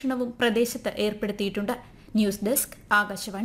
ണവും പ്രദേശത്ത് ഏർപ്പെടുത്തിയിട്ടുണ്ട് news desk Akashvani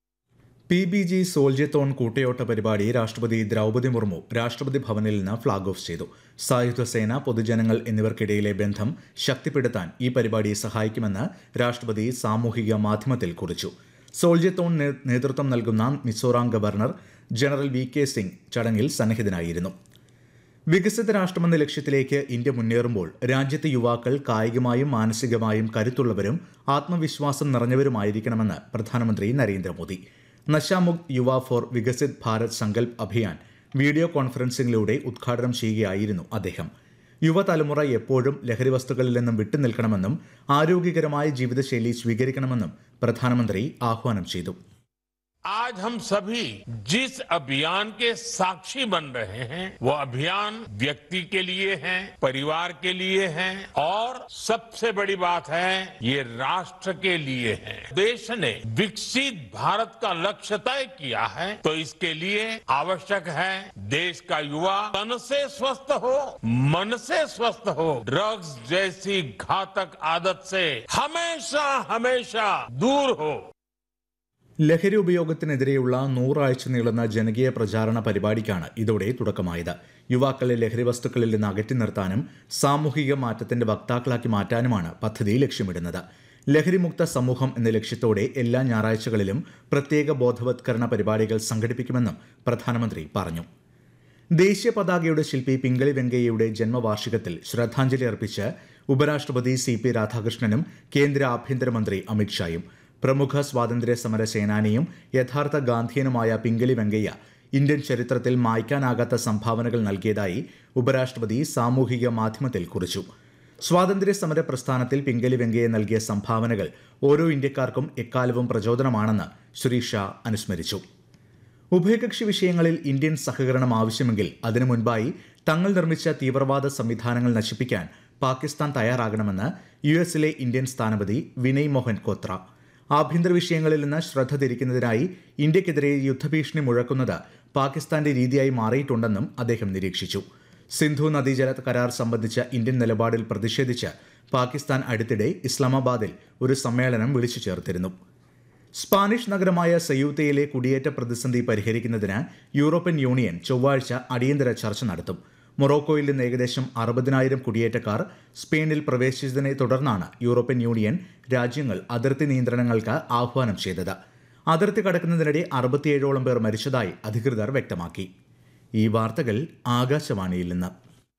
P B G സോൾജത്തോൺ കൂട്ടയോട്ട പരിപാടി രാഷ്ട്രപതി ദ്രൗപദി മുർമു രാഷ്ട്രപതി ഭവനിൽ നിന്ന് ഫ്ളാഗ് ഓഫ് ചെയ്തു സായുധ സേന പൊതുജനങ്ങൾ എന്നിവർക്കിടയിലെ ബന്ധം ശക്തിപ്പെടുത്താൻ ഈ പരിപാടി സഹായിക്കുമെന്ന് രാഷ്ട്രപതി സാമൂഹിക മാധ്യമത്തിൽ കുറിച്ചു സോൾജത്തോൺ നേ- നേതൃത്വം നൽകുന്ന Mizoram governor general V K Singh ചടങ്ങിൽ സന്നിഹിതനായിരുന്നു വികസിത രാഷ്ട്രമെന്ന ലക്ഷ്യത്തിലേക്ക് ഇന്ത്യ മുന്നേറുമ്പോൾ രാജ്യത്തെ യുവാക്കൾ കായികമായും മാനസികമായും കരുത്തുള്ളവരും ആത്മവിശ്വാസം നിറഞ്ഞവരുമായിരിക്കണമെന്ന് പ്രധാനമന്ത്രി നരേന്ദ്രമോദി നശാമുക്ത് യുവ ഫോർ വികസിത് ഭാരത് സങ്കൽപ് അഭിയാൻ വീഡിയോ കോൺഫറൻസിംഗിലൂടെ ഉദ്ഘാടനം ചെയ്യുകയായിരുന്നു അദ്ദേഹം യുവതലമുറ എപ്പോഴും ലഹരി വസ്തുക്കളിൽ നിന്നും വിട്ടുനിൽക്കണമെന്നും ആരോഗ്യകരമായ ജീവിതശൈലി സ്വീകരിക്കണമെന്നും പ്രധാനമന്ത്രി ആഹ്വാനം ചെയ്തു आज हम सभी जिस अभियान के साक्षी बन रहे हैं वो अभियान व्यक्ति के लिए है परिवार के लिए है और सबसे बड़ी बात है ये राष्ट्र के लिए है देश ने विकसित भारत का लक्ष्य तय किया है तो इसके लिए आवश्यक है देश का युवा तन से स्वस्थ हो मन से स्वस्थ हो ड्रग्स जैसी घातक आदत से हमेशा हमेशा दूर हो ലഹരി ഉപയോഗത്തിനെതിരെയുള്ള നൂറാഴ്ച നീളുന്ന ജനകീയ പ്രചാരണ പരിപാടിക്കാണ് ഇതോടെ തുടക്കമായത് യുവാക്കളെ ലഹരി വസ്തുക്കളിൽ നിന്ന് അകറ്റി നിർത്താനും സാമൂഹിക മാറ്റത്തിന്റെ വക്താക്കളാക്കി മാറ്റാനുമാണ് പദ്ധതി ലക്ഷ്യമിടുന്നത് ലഹരിമുക്ത സമൂഹം എന്ന ലക്ഷ്യത്തോടെ എല്ലാ ഞായറാഴ്ചകളിലും പ്രത്യേക ബോധവത്കരണ പരിപാടികൾ സംഘടിപ്പിക്കുമെന്നും പ്രധാനമന്ത്രി പറഞ്ഞു ദേശീയ പതാകയുടെ ശില്പി പിംഗളി വെങ്കയ്യയുടെ ജന്മവാർഷികത്തിൽ ശ്രദ്ധാഞ്ജലി അർപ്പിച്ച് ഉപരാഷ്ട്രപതി സി പി രാധാകൃഷ്ണനും കേന്ദ്ര ആഭ്യന്തരമന്ത്രി അമിത്ഷായും പ്രമുഖ സ്വാതന്ത്ര്യ സമര സേനാനിയും യഥാർത്ഥ ഗാന്ധിയനുമായ പിംഗളി വെങ്കയ്യ ഇന്ത്യൻ ചരിത്രത്തിൽ മായ്ക്കാനാകാത്ത സംഭാവനകൾ നൽകിയതായി ഉപരാഷ്ട്രപതി സാമൂഹിക മാധ്യമത്തിൽ കുറിച്ചു സ്വാതന്ത്ര്യ സമര പ്രസ്ഥാനത്തിൽ പിംഗലി വെങ്കയ്യ നൽകിയ സംഭാവനകൾ ഓരോ ഇന്ത്യക്കാർക്കും എക്കാലവും പ്രചോദനമാണെന്ന് ശ്രീ ഷാ അനുസ്മരിച്ചു ഉഭയകക്ഷി വിഷയങ്ങളിൽ ഇന്ത്യൻ സഹകരണം ആവശ്യമെങ്കിൽ അതിനു മുൻപായി തങ്ങൾ നിർമ്മിച്ച തീവ്രവാദ സംവിധാനങ്ങൾ നശിപ്പിക്കാൻ പാകിസ്ഥാൻ തയ്യാറാകണമെന്ന് യു എസിലെ ഇന്ത്യൻ സ്ഥാനപതി വിനയ് മോഹൻ കോത്ര ആഭ്യന്തര വിഷയങ്ങളിൽ നിന്ന് ശ്രദ്ധ തിരിക്കുന്നതിനായി ഇന്ത്യക്കെതിരെ യുദ്ധഭീഷണി മുഴക്കുന്നത് പാകിസ്ഥാന്റെ രീതിയായി മാറിയിട്ടുണ്ടെന്നും അദ്ദേഹം നിരീക്ഷിച്ചു സിന്ധു നദീജല കരാർ സംബന്ധിച്ച ഇന്ത്യൻ നിലപാടിൽ പ്രതിഷേധിച്ച് പാകിസ്ഥാൻ അടുത്തിടെ ഇസ്ലാമാബാദിൽ ഒരു സമ്മേളനം വിളിച്ചു ചേർത്തിരുന്നു സ്പാനിഷ് നഗരമായ സയൂത്തയിലെ കുടിയേറ്റ പ്രതിസന്ധി പരിഹരിക്കുന്നതിന് യൂറോപ്യൻ യൂണിയൻ ചൊവ്വാഴ്ച അടിയന്തര ചർച്ച നടത്തും മൊറോക്കോയിൽ നിന്ന് ഏകദേശം അറുപതിനായിരം കുടിയേറ്റക്കാർ സ്പെയിനിൽ പ്രവേശിച്ചതിനെ തുടർന്നാണ് യൂറോപ്യൻ യൂണിയൻ രാജ്യങ്ങൾ അതിർത്തി നിയന്ത്രണങ്ങൾക്ക് ആഹ്വാനം ചെയ്തത് അതിർത്തി കടക്കുന്നതിനിടെ അറുപത്തിയേഴോളം പേർ മരിച്ചതായി അധികൃതർ വ്യക്തമാക്കി ഈ വാർത്തകൾ ആകാശവാണിയിൽ നിന്ന്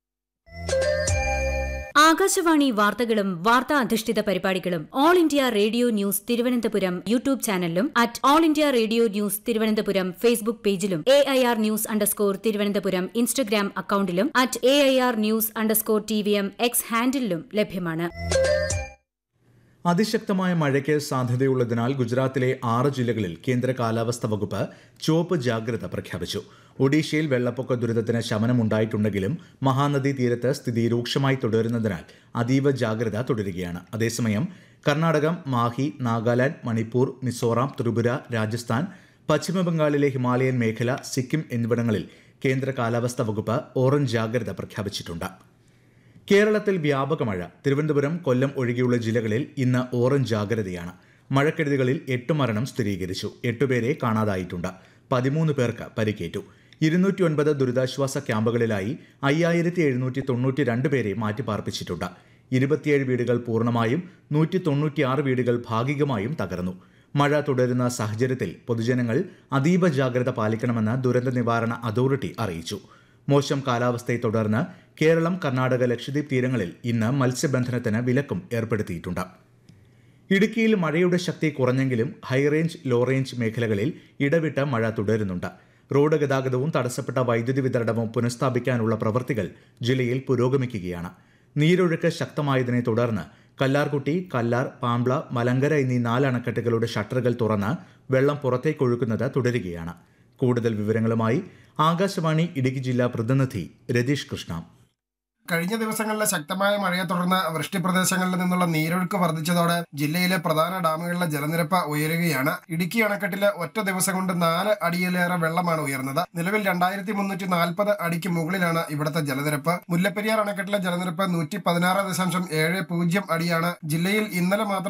ആകാശവാണി വാർത്തകളും വാർത്താ അധിഷ്ഠിത പരിപാടികളും all India radio news Thiruvananthapuram YouTube ചാനലിലും at all India radio news Thiruvananthapuram Facebook പേജിലും A I R news underscore Thiruvananthapuram Instagram അക്കൌണ്ടിലും at A I R news underscore T V M X ഹാൻഡിലും ലഭ്യമാണ് അതിശക്തമായ മഴയ്ക്ക് സാധ്യതയുള്ളതിനാൽ ഗുജറാത്തിലെ ആറ് ജില്ലകളിൽ കേന്ദ്ര കാലാവസ്ഥാ വകുപ്പ് ചുവപ്പ് ജാഗ്രത പ്രഖ്യാപിച്ചു ഒഡീഷയിൽ വെള്ളപ്പൊക്ക ദുരിതത്തിന് ശമനമുണ്ടായിട്ടുണ്ടെങ്കിലും മഹാനദി തീരത്ത് സ്ഥിതി രൂക്ഷമായി തുടരുന്നതിനാൽ അതീവ ജാഗ്രത തുടരുകയാണ് അതേസമയം കർണാടകം മാഹി നാഗാലാൻഡ് മണിപ്പൂർ മിസോറാം ത്രിപുര രാജസ്ഥാൻ പശ്ചിമബംഗാളിലെ ഹിമാലയൻ മേഖല സിക്കിം എന്നിവിടങ്ങളിൽ കേന്ദ്ര കാലാവസ്ഥാ വകുപ്പ് ഓറഞ്ച് ജാഗ്രത പ്രഖ്യാപിച്ചിട്ടുണ്ട് കേരളത്തിൽ വ്യാപക മഴ തിരുവനന്തപുരം കൊല്ലം ഒഴികെയുള്ള ജില്ലകളിൽ ഇന്ന് ഓറഞ്ച് ജാഗ്രതയാണ് മഴക്കെടുതികളിൽ എട്ട് മരണം സ്ഥിരീകരിച്ചു എട്ടുപേരെ കാണാതായിട്ടുണ്ട് പതിമൂന്ന് പേർക്ക് പരിക്കേറ്റു ഇരുന്നൂറ്റി ഒൻപത് ദുരിതാശ്വാസ ക്യാമ്പുകളിലായി അയ്യായിരത്തി എഴുന്നൂറ്റി തൊണ്ണൂറ്റി രണ്ട് പേരെ മാറ്റിപ്പാർപ്പിച്ചിട്ടുണ്ട് ഇരുപത്തിയേഴ് വീടുകൾ പൂർണ്ണമായും നൂറ്റി തൊണ്ണൂറ്റിയാറ് വീടുകൾ ഭാഗികമായും തകർന്നു മഴ തുടരുന്ന സാഹചര്യത്തിൽ പൊതുജനങ്ങൾ അതീവ ജാഗ്രത പാലിക്കണമെന്ന് ദുരന്ത നിവാരണ അതോറിറ്റി അറിയിച്ചു മോശം കാലാവസ്ഥയെ തുടർന്ന് കേരളം കർണാടക ലക്ഷദ്വീപ് തീരങ്ങളിൽ ഇന്ന് മത്സ്യബന്ധനത്തിന് വിലക്കും ഏർപ്പെടുത്തിയിട്ടുണ്ട് ഇടുക്കിയിൽ മഴയുടെ ശക്തി കുറഞ്ഞെങ്കിലും ഹൈറേഞ്ച് ലോ റേഞ്ച് മേഖലകളിൽ ഇടവിട്ട് മഴ തുടരുന്നുണ്ട് റോഡ് ഗതാഗതവും തടസ്സപ്പെട്ട വൈദ്യുതി വിതരണവും പുനഃസ്ഥാപിക്കാനുള്ള പ്രവൃത്തികൾ ജില്ലയിൽ പുരോഗമിക്കുകയാണ് നീരൊഴുക്ക് ശക്തമായതിനെ തുടർന്ന് കല്ലാർകുട്ടി കല്ലാർ പാമ്പ്ള മലങ്കര എന്നീ നാല് അണക്കെട്ടുകളുടെ ഷട്ടറുകൾ തുറന്ന് വെള്ളം പുറത്തേക്കൊഴുക്കുന്നത് തുടരുകയാണ് കൂടുതൽ വിവരങ്ങളുമായി ആകാശവാണി ഇടുക്കി ജില്ലാ പ്രതിനിധി രതീഷ് കൃഷ്ണ കഴിഞ്ഞ ദിവസങ്ങളിലെ ശക്തമായ മഴയെ തുടർന്ന് വൃഷ്ടി പ്രദേശങ്ങളിൽ നിന്നുള്ള നീരൊഴുക്ക് വർദ്ധിച്ചതോടെ ജില്ലയിലെ പ്രധാന ഡാമുകളിലെ ജലനിരപ്പ് ഉയരുകയാണ് ഇടുക്കി അണക്കെട്ടിലെ ഒറ്റ ദിവസം കൊണ്ട് നാല് അടിയിലേറെ വെള്ളമാണ് ഉയർന്നത് നിലവിൽ രണ്ടായിരത്തി മുന്നൂറ്റി നാൽപ്പത് അടിക്ക് മുകളിലാണ് ഇവിടുത്തെ ജലനിരപ്പ് മുല്ലപ്പെരിയാർ അണക്കെട്ടിലെ ജലനിരപ്പ് നൂറ്റി പതിനാറ് ദശാംശം ഏഴ് പൂജ്യം അടിയാണ് ജില്ലയിൽ ഇന്നലെ മാത്രം